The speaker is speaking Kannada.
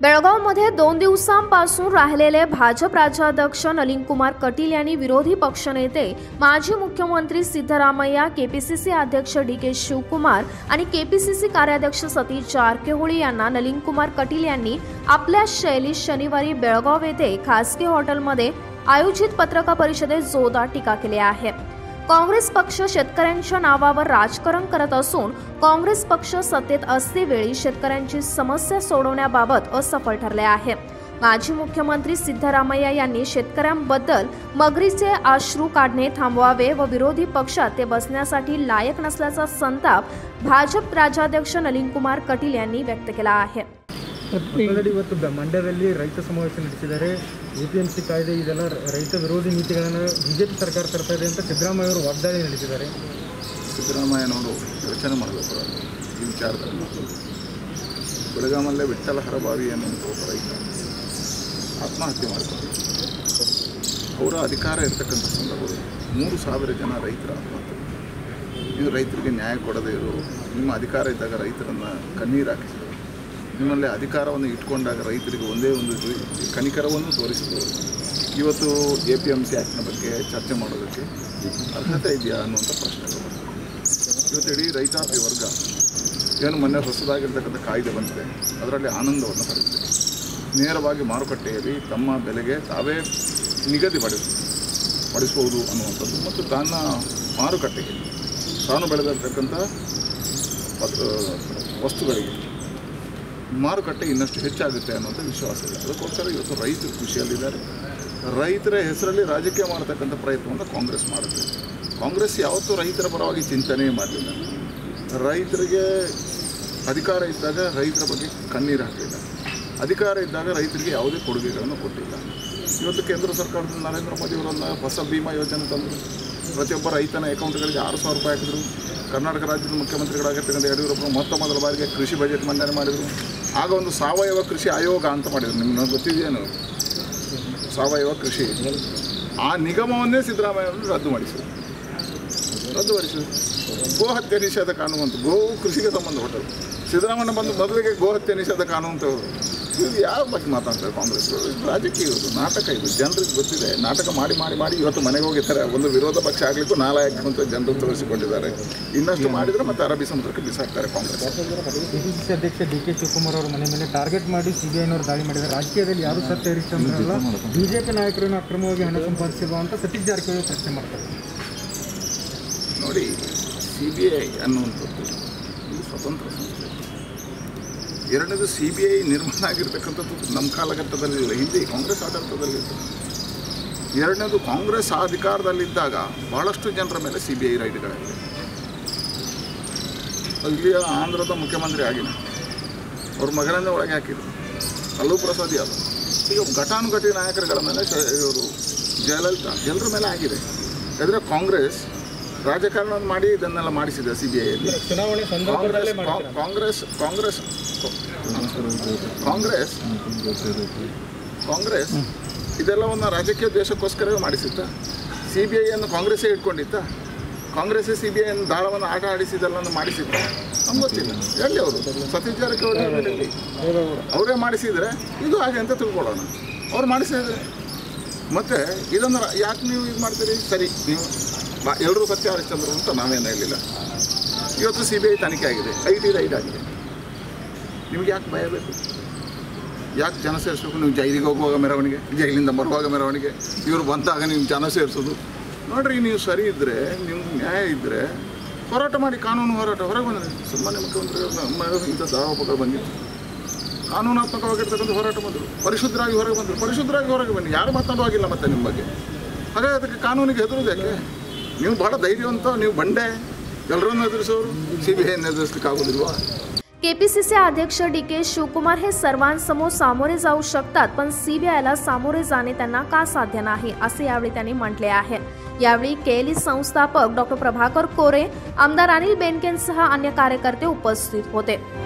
बेळगावमध्ये दोन दिवसांपासून राहिलेले भाजप राज्याध्यक्ष नलिन कुमार कटील यांनी विरोधी पक्षनेते माजी मुख्यमंत्री सिद्धरामय्या केपीसीसी अध्यक्ष डी के शिवकुमार आणि केपीसीसी कार्याध्यक्ष सतीश जारकिहोळी यांना नलिन कुमार कटील यांनी आपल्या शैलीत शनिवारी बेळगाव येथे खासगी हॉटेलमध्ये आयोजित पत्रकार परिषदेत जोरदार टीका केली आहे काँग्रेस पक्ष शेतकऱ्यांच्या नावावर राजकारण करत असून काँग्रेस पक्ष सत्तेत असतेवेळी शेतकऱ्यांची समस्या सोडवण्याबाबत असफल ठरले आहे माजी मुख्यमंत्री सिद्धरामय्या यांनी शेतकऱ्यांबद्दल मगरीचे अश्रू काढणे थांबवावे व विरोधी पक्षात ते बसण्यासाठी लायक नसल्याचा संताप भाजप राज्याध्यक्ष नलिन कुमार कटील यांनी व्यक्त केला आहे ಆಲ್ರೆಡಿ ಇವತ್ತು ಬ- ಮಂಡ್ಯದಲ್ಲಿ ರೈತ ಸಮಾವೇಶ ನಡೆಸಿದ್ದಾರೆ ಎ ಪಿ ಎಂ ಸಿ ಕಾಯ್ದೆ ಇದೆಲ್ಲ ರ- ರೈತ ವಿರೋಧಿ ನೀತಿಗಳನ್ನು ಬಿಜೆಪಿ ಸರ್ಕಾರ ತರ್ತಾ ಇದೆ ಅಂತ ಸಿದ್ದರಾಮಯ್ಯ ಅವರು ವಾಗ್ದಾಳಿ ನಡೆಸಿದ್ದಾರೆ ಸಿದ್ದರಾಮಯ್ಯನವರು ಯೋಚನೆ ಮಾಡಬೇಕು ಈ ವಿಚಾರದಲ್ಲಿ ಬೆಳಗಾಮಲ್ಲೇ ವಿಠ್ಠಲ ಹರಬಾವಿ ಅನ್ನುವಂಥ ಒಬ್ಬ ರೈತ ಆತ್ಮಹತ್ಯೆ ಮಾಡಿಕೊಂಡು ಅವರ ಅಧಿಕಾರ ಇರತಕ್ಕಂಥ ಸಂದರ್ಭದಲ್ಲಿ ಮೂರು ಸಾವಿರ ಜನ ರೈತರ ಆತ್ಮಹತ್ಯೆ ಇದು ರೈತರಿಗೆ ನ್ಯಾಯ ಕೊಡದೇ ಇರೋ ನಿಮ್ಮ ಅಧಿಕಾರ ಇದ್ದಾಗ ರೈತರನ್ನು ಕಣ್ಣೀರು ಹಾಕಿಸಿದರು ನಿಮ್ಮಲ್ಲಿ ಅಧಿಕಾರವನ್ನು ಇಟ್ಕೊಂಡಾಗ ರೈತರಿಗೆ ಒಂದೇ ಒಂದು ರೀ- ಕನಿಕರವನ್ನು ತೋರಿಸಿದರು ಇವತ್ತು ಎ ಪಿ ಎಮ್ ಸಿ ಆ್ಯಕ್ಟ್ನ ಬಗ್ಗೆ ಚರ್ಚೆ ಮಾಡೋದಕ್ಕೆ ಅರ್ಹತೆ ಇದೆಯಾ ಅನ್ನುವಂಥ ಪ್ರಶ್ನೆಗಳು ಇವತ್ತು ಇಡೀ ರೈತಾಪಿ ವರ್ಗ ಏನು ಮೊನ್ನೆ ಹೊಸದಾಗಿರ್ತಕ್ಕಂಥ ಕಾಯ್ದೆ ಬಂದಿದೆ ಅದರಲ್ಲಿ ಆನಂದವನ್ನು ಪಡೆದಿದೆ ನೇರವಾಗಿ ಮಾರುಕಟ್ಟೆಯಲ್ಲಿ ತಮ್ಮ ಬೆಲೆಗೆ ತಾವೇ ನಿಗದಿ ಪಡಿಸ ಪಡಿಸ್ಬೋದು ಅನ್ನುವಂಥದ್ದು ಮತ್ತು ತನ್ನ ಮಾರುಕಟ್ಟೆಗೆ ತಾನು ಬೆಳೆದಿರ್ತಕ್ಕಂಥ ಪತ್- ವಸ್ತುಗಳಿಗೆ ಮಾರುಕಟ್ಟೆ ಇನ್ನಷ್ಟು ಹೆಚ್ಚಾಗುತ್ತೆ ಅನ್ನೋಂಥ ವಿಶ್ವಾಸ ಇದೆ ಅದಕ್ಕೋಸ್ಕರ ಇವತ್ತು ರೈತರು ಖುಷಿಯಲ್ಲಿದ್ದಾರೆ ರೈತರ ಹೆಸರಲ್ಲಿ ರಾಜಕೀಯ ಮಾಡತಕ್ಕಂಥ ಪ್ರಯತ್ನವನ್ನು ಕಾಂಗ್ರೆಸ್ ಮಾಡುತ್ತೆ ಕಾಂಗ್ರೆಸ್ ಯಾವತ್ತೂ ರೈತರ ಪರವಾಗಿ ಚಿಂತನೆ ಮಾಡಲಿಲ್ಲ ರೈತರಿಗೆ ಅಧಿಕಾರ ಇದ್ದಾಗ ರೈತರ ಬಗ್ಗೆ ಕಣ್ಣೀರು ಹಾಕಲಿಲ್ಲ ಅಧಿಕಾರ ಇದ್ದಾಗ ರೈತರಿಗೆ ಯಾವುದೇ ಕೊಡುಗೆಗಳನ್ನು ಕೊಟ್ಟಿಲ್ಲ ಇವತ್ತು ಕೇಂದ್ರ ಸರ್ಕಾರದಿಂದ ನರೇಂದ್ರ ಮೋದಿ ಅವರನ್ನು ಫಸಲ್ ಬಿಮಾ ಯೋಜನೆ ತಂದರು ಪ್ರತಿಯೊಬ್ಬ ರೈತನ ಅಕೌಂಟ್ಗಳಿಗೆ ಆರು ಸಾವಿರ ರೂಪಾಯಿ ಹಾಕಿದ್ರು ಕರ್ನಾಟಕ ರಾಜ್ಯದ ಮುಖ್ಯಮಂತ್ರಿಗಳಾಗಿರ್ತಕ್ಕಂಥ ಯಡಿಯೂರಪ್ಪ ಮೊತ್ತ ಮೊದಲ ಬಾರಿಗೆ ಕೃಷಿ ಬಜೆಟ್ ಮಂಡನೆ ಮಾಡಿದರು ಆಗ ಒಂದು ಸಾವಯವ ಕೃಷಿ ಆಯೋಗ ಅಂತ ಮಾಡಿದರು ನಿಮ್ಗೆ ಗೊತ್ತಿದೆಯೇನು ಸಾವಯವ ಕೃಷಿ ಆ ನಿಗಮವನ್ನೇ ಸಿದ್ದರಾಮಯ್ಯ ಅವರು ರದ್ದು ಮಾಡಿಸಿದರು ರದ್ದುಪಡಿಸಿದರು ಗೋ ಹತ್ಯೆ ನಿಷೇಧ ಕಾನೂನು ಅಂತ ಗೋವು ಕೃಷಿಗೆ ಸಂಬಂಧಪಟ್ಟದ್ದು ಸಿದ್ದರಾಮಯ್ಯ ಬಂದು ಮೊದಲಿಗೆ ಗೋ ಹತ್ಯೆ ನಿಷೇಧ ಕಾನೂನು ಅಂತ ಇದು ಯಾವ ಬಗ್ಗೆ ಮಾತಾಡ್ತಾರೆ ಕಾಂಗ್ರೆಸ್ ಇದು ರಾಜಕೀಯ ಇದು ನಾಟಕ ಇದು ಜನರಿಗೆ ಗೊತ್ತಿದೆ ನಾಟಕ ಮಾಡಿ ಮಾಡಿ ಮಾಡಿ ಇವತ್ತು ಮನೆಗೆ ಹೋಗಿದ್ದಾರೆ ಒಂದು ವಿರೋಧ ಪಕ್ಷ ಆಗಲಿಕ್ಕೂ ನಾಲಾಯಕ ಅಂತ ಜನರು ತೋರಿಸಿಕೊಂಡಿದ್ದಾರೆ ಇನ್ನಷ್ಟು ಮಾಡಿದರೆ ಮತ್ತೆ ಅರಬ್ಬಿ ಸಮುದ್ರಕ್ಕೆ ಬಿಸಾಕ್ತಾರೆ ಕಾಂಗ್ರೆಸ್ ಕೆಪಿಸಿಸಿ ಅಧ್ಯಕ್ಷ ಡಿ ಕೆ ಶಿವಕುಮಾರ್ ಅವರ ಮನೆ ಮೇಲೆ ಟಾರ್ಗೆಟ್ ಮಾಡಿ ಸಿಬಿಐನವರು ದಾಳಿ ಮಾಡಿದ್ದಾರೆ ರಾಜಕೀಯದಲ್ಲಿ ಯಾರು ಸತ್ಯ ಹರಿಶ್ಚಂದ್ರಲ್ಲ ಬಿಜೆಪಿ ನಾಯಕರನ್ನು ಅಕ್ರಮವಾಗಿ ಹಣ ಸಂಪಾದಿಸಿರುವ ಅಂತ ಸತೀಶ್ ಜಾರಕಿಹೊಳಿ ಪ್ರಶ್ನೆ ಮಾಡ್ತಾರೆ ನೋಡಿ ಸಿ ಬಿ ಐ ಅನ್ನುವಂಥದ್ದು ಇದು ಸ್ವತಂತ್ರ ಸಂಸ್ಥೆ ಎರಡನೇದು ಸಿ ಬಿ ಐ ನಿರ್ಮಾಣ ಆಗಿರ್ತಕ್ಕಂಥದ್ದು ನಮ್ಮ ಕಾಲಘಟ್ಟದಲ್ಲಿಲ್ಲ ಹಿಂದೆ ಕಾಂಗ್ರೆಸ್ ಆಡಳಿತದಲ್ಲಿತ್ತು ಎರಡನೇದು ಕಾಂಗ್ರೆಸ್ ಅಧಿಕಾರದಲ್ಲಿದ್ದಾಗ ಭಾಳಷ್ಟು ಜನರ ಮೇಲೆ ಸಿ ಬಿ ಐ ರೈಡ್ಗಳಾಗಿದೆ ಇಲ್ಲಿಯ ಆಂಧ್ರದ ಮುಖ್ಯಮಂತ್ರಿ ಆಗಿನ ಅವ್ರ ಮಗನನ್ನೇ ಒಳಗೆ ಹಾಕಿದ್ರು ಅಲ್ಲೂ ಪ್ರಸಾದ್ ಯಾದವ್ ಈಗ ಘಟಾನುಘಟಿ ನಾಯಕರುಗಳ ಮೇಲೆ ಶ- ಇವರು ಜಯಲಲಿತಾ ಎಲ್ಲರ ಮೇಲೆ ಆಗಿದೆ ಯಾಕಂದರೆ ಕಾಂಗ್ರೆಸ್ ರಾಜಕಾರಣ ಮಾಡಿ ಇದನ್ನೆಲ್ಲ ಮಾಡಿಸಿದೆ ಸಿ ಬಿ ಐಯಲ್ಲಿ ಚುನಾವಣೆ ಕಾಂಗ್ರೆಸ್ ಕಾಂಗ್ರೆಸ್ ಕಾಂಗ್ರೆಸ್ ಕಾಂಗ್ರೆಸ್ ಕಾಂಗ್ರೆಸ್ ಇದೆಲ್ಲವನ್ನು ರಾಜಕೀಯ ದ್ವೇಷಕ್ಕೋಸ್ಕರವೇ ಮಾಡಿಸಿತ್ತ ಸಿ ಬಿ ಐಯನ್ನು ಕಾಂಗ್ರೆಸ್ಸೇ ಇಟ್ಕೊಂಡಿತ್ತ ಕಾಂಗ್ರೆಸ್ಸೇ ಸಿ ಬಿ ಐಯನ್ನು ದಾಳವನ್ನು ಆಟ ಆಡಿಸಿದೆಲ್ಲವನ್ನು ಮಾಡಿಸಿತ್ತ ನಮ್ಗೆ ಗೊತ್ತಿಲ್ಲ ಎಲ್ಲಿ ಅವರು ಸತೀಶ್ ಜಾರಕಿಹೊಳಿ ಎಲ್ಲಿ? ಅವರೇ ಮಾಡಿಸಿದರೆ ಇದು ಹಾಗೆ ಅಂತ ತಿಳ್ಕೊಳ್ಳೋಣ ಅವ್ರು ಮಾಡಿಸಿದ್ರೆ ಮತ್ತು ಇದನ್ನು ರ- ಯಾಕೆ ನೀವು ಇದು ಮಾಡ್ತೀರಿ ಸರಿ ನೀವು ಬಾ ಎಲ್ಲರೂ ಸತ್ಯ ಹರಿಶ್ಚಂದ್ರ ಅಂತ ನಾವೇನು ಹೇಳಿಲ್ಲ ಇವತ್ತು ಸಿ ಬಿ ಐ ತನಿಖೆ ಆಗಿದೆ ಐ ಟಿ ರೈಡ್ ಆಗಿದೆ ನಿಮ್ಗೆ ಯಾಕೆ ಭಯ ಬೇಕು ಯಾಕೆ ಜನ ಸೇರಿಸ್ಬೇಕು ನೀವು ಜೈಲಿಗೆ ಹೋಗುವಾಗ ಮೆರವಣಿಗೆ ಜೈಲಿಂದ ಬರುವಾಗ ಮೆರವಣಿಗೆ ಇವರು ಬಂದಾಗ ನೀವು ಜನ ಸೇರಿಸೋದು ನೋಡ್ರಿ ನೀವು ಸರಿ ಇದ್ದರೆ ನಿಮ್ಗೆ ನ್ಯಾಯ ಇದ್ದರೆ ಹೋರಾಟ ಮಾಡಿ ಕಾನೂನು ಹೋರಾಟ ಹೊರಗೆ ಬಂದರೆ ಸಾಮಾನ್ಯ ಮುಖ್ಯಮಂತ್ರಿಗಳು ಇಂಥ ಆರೋಪಗಳು ಬಂದಿತ್ತು ಕಾನೂನಾತ್ಮಕವಾಗಿರ್ತಕ್ಕಂಥ ಹೋರಾಟ ಬಂದರು ಪರಿಶುದ್ಧರಾಗಿ ಹೊರಗೆ ಬಂದರು ಪರಿಶುದ್ಧರಾಗಿ ಹೊರಗೆ ಬನ್ನಿ ಯಾರು ಮಾತನಾಡುವಾಗಿಲ್ಲ ಮತ್ತೆ ನಿಮ್ಮ ಬಗ್ಗೆ ಹಾಗಾಗಿ ಅದಕ್ಕೆ ಕಾನೂನಿಗೆ ಹೆದರೋದು ಯಾಕೆ ನೀವು ಭಾಳ ಧೈರ್ಯವಂತ ನೀವು ಬಂಡೆ ಎಲ್ಲರನ್ನು ಎದುರಿಸೋರು ಸಿ ಬಿ ಐಯನ್ನು ಎದುರಿಸ್ಲಿಕ್ಕೆ ಆಗೋದಿಲ್ವಾ केपीसीसी अध्यक्ष डी के शिवकुमार हे सर्वांसमोर सामोरे जाऊ शकतात पण सीबीआयला सामोरे जाणे त्यांना का साध्य नाही असे यावेळी त्यांनी म्हटले आहे यावेळी केएलई संस्थापक डॉक्टर प्रभाकर कोरे आमदार अनिल बेनकेंसह अन्य कार्यकर्ते उपस्थित होते